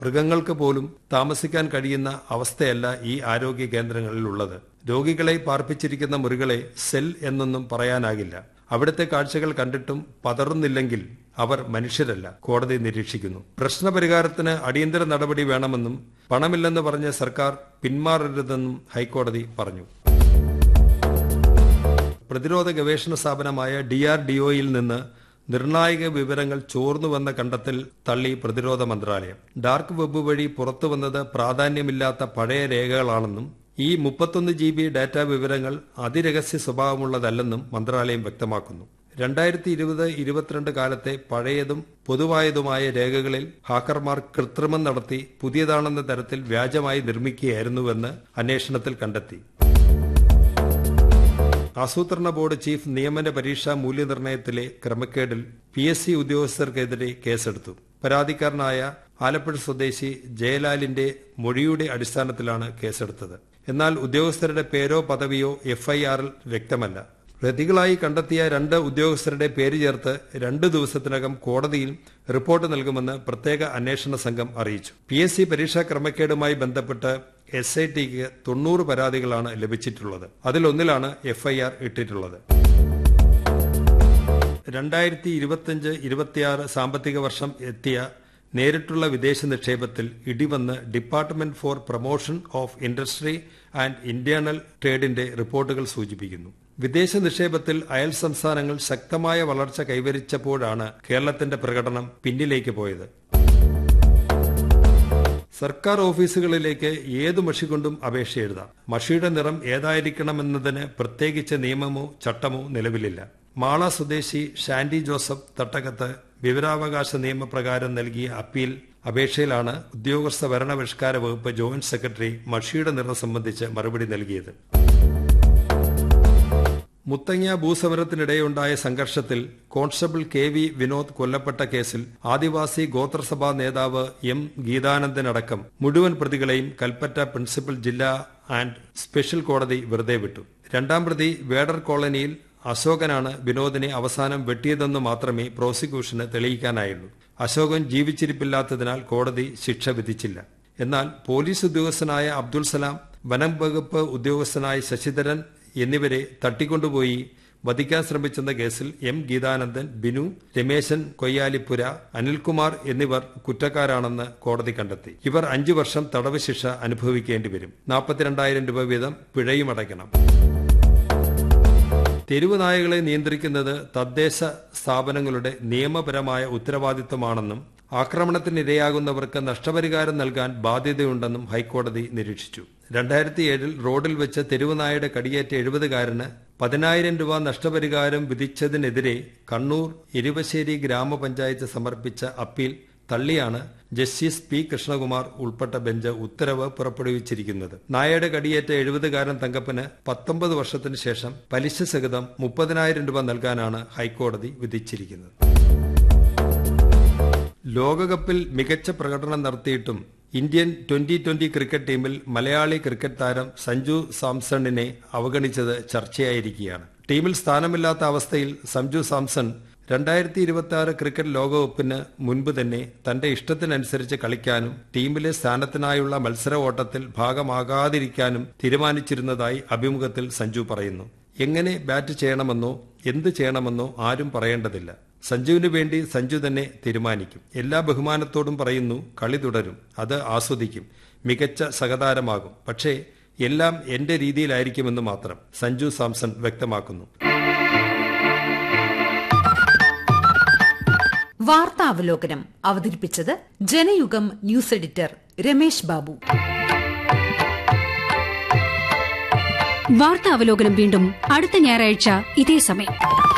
മൃഗങ്ങൾക്ക് പോലും താമസിക്കാൻ കഴിയുന്ന അവസ്ഥയല്ല ഈ ആരോഗ്യ കേന്ദ്രങ്ങളിലുള്ളത് രോഗികളെ പാർപ്പിച്ചിരിക്കുന്ന മുറികളെ സെൽ എന്നൊന്നും പറയാനാകില്ല അവിടുത്തെ കാഴ്ചകൾ കണ്ടിട്ടും പതറുന്നില്ലെങ്കിൽ അവർ മനുഷ്യരല്ല കോടതി നിരീക്ഷിക്കുന്നു പ്രശ്നപരിഹാരത്തിന് അടിയന്തര നടപടി വേണമെന്നും പണമില്ലെന്ന് പറഞ്ഞ സർക്കാർ പിന്മാറരുതെന്നും ഹൈക്കോടതി പറഞ്ഞു പ്രതിരോധ ഗവേഷണ സ്ഥാപനമായ ഡി ആർ ഡി ഒയിൽ നിന്ന് നിർണായക വിവരങ്ങൾ ചോർന്നുവെന്ന കണ്ടെത്തൽ തള്ളി പ്രതിരോധ മന്ത്രാലയം ഡാർക്ക് വെബ് വഴി പുറത്തുവന്നത് പ്രാധാന്യമില്ലാത്ത പഴയ രേഖകളാണെന്നും ഈ മുപ്പത്തൊന്ന് ജി ബി ഡാറ്റ വിവരങ്ങൾ അതിരഹസ്യ സ്വഭാവമുള്ളതല്ലെന്നും മന്ത്രാലയം വ്യക്തമാക്കുന്നു രണ്ടായിരത്തി ഇരുപത് ഇരുപത്തിരണ്ട് കാലത്തെ പഴയതും പൊതുവായതുമായ രേഖകളിൽ ഹാക്കർമാർ കൃത്രിമം നടത്തി പുതിയതാണെന്ന തരത്തിൽ വ്യാജമായി നിർമ്മിക്കുകയായിരുന്നുവെന്ന് അന്വേഷണത്തിൽ കണ്ടെത്തി ആസൂത്രണ ബോർഡ് ചീഫ് നിയമന പരീക്ഷാ മൂല്യനിർണ്ണയത്തിലെ ക്രമക്കേടിൽ പി എസ് സി ഉദ്യോഗസ്ഥർക്കെതിരെ കേസെടുത്തു പരാതിക്കാരനായ ആലപ്പുഴ സ്വദേശി ജയലാലിന്റെ മൊഴിയുടെ അടിസ്ഥാനത്തിലാണ് കേസെടുത്തത് എന്നാൽ ഉദ്യോഗസ്ഥരുടെ പേരോ പദവിയോ എഫ്ഐആറിൽ വ്യക്തമല്ല പ്രതികളായി കണ്ടെത്തിയ രണ്ട് ഉദ്യോഗസ്ഥരുടെ പേര് ചേർത്ത് രണ്ട് ദിവസത്തിനകം കോടതിയിൽ റിപ്പോർട്ട് നൽകുമെന്ന് പ്രത്യേക അന്വേഷണ സംഘം അറിയിച്ചു പി എസ് സി പരീക്ഷാ ക്രമക്കേടുമായി ബന്ധപ്പെട്ട് എസ് ഐ ടിക്ക് തൊണ്ണൂറ് പരാതികളാണ് ലഭിച്ചിട്ടുള്ളത് അതിലൊന്നിലാണ് എഫ്ഐആർ ഇട്ടിട്ടുള്ളത് രണ്ടായിരത്തി ഇരുപത്തിയഞ്ച് ഇരുപത്തിയാറ് സാമ്പത്തിക വർഷം എത്തിയ നേരിട്ടുള്ള വിദേശ നിക്ഷേപത്തിൽ ഇടിവന്ന് department for promotion of industry and internal ട്രേഡിന്റെ റിപ്പോർട്ടുകൾ സൂചിപ്പിക്കുന്നു വിദേശ നിക്ഷേപത്തിൽ അയൽ സംസ്ഥാനങ്ങൾ ശക്തമായ വളർച്ച കൈവരിച്ചപ്പോഴാണ് കേരളത്തിന്റെ പ്രകടനം പിന്നിലേക്ക് പോയത് സർക്കാർ ഓഫീസുകളിലേക്ക് ഏത് മഷി കൊണ്ടും അപേക്ഷ എഴുതാം മഷിയുടെ നിറം ഏതായിരിക്കണമെന്നതിന് പ്രത്യേകിച്ച് നിയമമോ ചട്ടമോ നിലവിലില്ല മാള സ്വദേശി ഷാൻഡി ജോസഫ് തട്ടകത്ത് വിവരാവകാശ നിയമപ്രകാരം നൽകിയ അപ്പീൽ അപേക്ഷയിലാണ് ഉദ്യോഗസ്ഥ ഭരണപരിഷ്കാര വകുപ്പ് ജോയിന്റ് സെക്രട്ടറി മഷിയുടെ നിറം സംബന്ധിച്ച് മറുപടി നൽകിയത് മുത്തങ്ങ ഭൂസമരത്തിനിടെയുണ്ടായ സംഘർഷത്തിൽ കോൺസ്റ്റബിൾ കെ വി വിനോദ് കൊല്ലപ്പെട്ട കേസിൽ ആദിവാസി ഗോത്രസഭാ നേതാവ് എം ഗീതാനന്ദനടക്കം മുഴുവൻ പ്രതികളെയും കൽപ്പറ്റ പ്രിൻസിപ്പൽ ജില്ലാ ആൻഡ് സ്പെഷ്യൽ കോടതി വെറുതെ വിട്ടു രണ്ടാം പ്രതി വേഡർ കോളനിയിൽ അശോകനാണ് വിനോദിനെ അവസാനം വെട്ടിയതെന്ന് മാത്രമേ പ്രോസിക്യൂഷന് തെളിയിക്കാനായുള്ളൂ അശോകൻ ജീവിച്ചിരിപ്പില്ലാത്തതിനാൽ കോടതി ശിക്ഷ വിധിച്ചില്ല എന്നാൽ പോലീസ് ഉദ്യോഗസ്ഥനായ അബ്ദുൽ സലാം വനം വകുപ്പ് ഉദ്യോഗസ്ഥനായ ശശിധരൻ എന്നിവരെ തട്ടിക്കൊണ്ടുപോയി വധിക്കാൻ ശ്രമിച്ചെന്ന കേസിൽ എം ഗീതാനന്ദൻ ബിനു രമേശൻ കൊയ്യാലിപ്പുര അനിൽകുമാർ എന്നിവർ കുറ്റക്കാരാണെന്ന് കോടതി കണ്ടെത്തി ഇവർ അഞ്ചു വർഷം തടവ് ശിക്ഷ അനുഭവിക്കേണ്ടി വരും നാൽപ്പത്തിരണ്ടായിരം രൂപ വീതം പിഴയും അടയ്ക്കണം തെരുവ് നായകളെ നിയന്ത്രിക്കുന്നത് തദ്ദേശ സ്ഥാപനങ്ങളുടെ നിയമപരമായ ഉത്തരവാദിത്തമാണെന്നും ആക്രമണത്തിനിരയാകുന്നവർക്ക് നഷ്ടപരിഹാരം നൽകാൻ ബാധ്യതയുണ്ടെന്നും ഹൈക്കോടതി നിരീക്ഷിച്ചു രണ്ടായിരത്തി ഏഴിൽ റോഡിൽ വെച്ച് തെരുവുനായയുടെ കടിയേറ്റ എഴുപതുകാരന് പതിനായിരം രൂപ നഷ്ടപരിഹാരം വിധിച്ചതിനെതിരെ കണ്ണൂർ ഇരുവശ്ശേരി ഗ്രാമപഞ്ചായത്ത് സമർപ്പിച്ച അപ്പീൽ തള്ളിയാണ് ജസ്റ്റിസ് പി കൃഷ്ണകുമാർ ഉൾപ്പെട്ട ബെഞ്ച് ഉത്തരവ് പുറപ്പെടുവിച്ചിരിക്കുന്നത് നായയുടെ കടിയേറ്റ എഴുപതുകാരൻ തങ്കപ്പന് പത്തൊമ്പത് വർഷത്തിന് ശേഷം പലിശ സഹിതം മുപ്പതിനായിരം രൂപ നൽകാനാണ് ഹൈക്കോടതി വിധിച്ചിരിക്കുന്നത് ലോകകപ്പിൽ മികച്ച പ്രകടനം നടത്തിയിട്ടും ഇന്ത്യൻ ട്വന്റി ട്വന്റി ക്രിക്കറ്റ് ടീമിൽ മലയാളി ക്രിക്കറ്റ് താരം സഞ്ജു സാംസണിനെ അവഗണിച്ചത് ചർച്ചയായിരിക്കുകയാണ് ടീമിൽ സ്ഥാനമില്ലാത്ത അവസ്ഥയിൽ സഞ്ജു സാംസൺ രണ്ടായിരത്തി ഇരുപത്തി ആറ് ക്രിക്കറ്റ് ലോകകപ്പിന് മുൻപ് തന്നെ തന്റെ ഇഷ്ടത്തിനനുസരിച്ച് കളിക്കാനും ടീമിലെ സ്ഥാനത്തിനായുള്ള മത്സര ഓട്ടത്തിൽ ഭാഗമാകാതിരിക്കാനും തീരുമാനിച്ചിരുന്നതായി അഭിമുഖത്തിൽ സഞ്ജു പറയുന്നു എങ്ങനെ ബാറ്റ് ചെയ്യണമെന്നോ എന്ത് ചെയ്യണമെന്നോ ആരും പറയേണ്ടതില്ല സഞ്ജുവിന് വേണ്ടി സഞ്ജു തന്നെ തീരുമാനിക്കും എല്ലാ ബഹുമാനത്തോടും പറയുന്നു കളി തുടരും അത് ആസ്വദിക്കും മികച്ച സഹതാരമാകും പക്ഷേ എല്ലാം എന്റെ രീതിയിലായിരിക്കുമെന്ന് മാത്രം സഞ്ജു സാംസൺ വ്യക്തമാക്കുന്നു വാർത്താവലോകനം അവതരിപ്പിച്ചത് ജനയുഗം ന്യൂസ് എഡിറ്റർ രമേശ് ബാബു വാർത്താവലോകനം വീണ്ടും അടുത്ത ഞായറാഴ്ച ഇതേ സമയം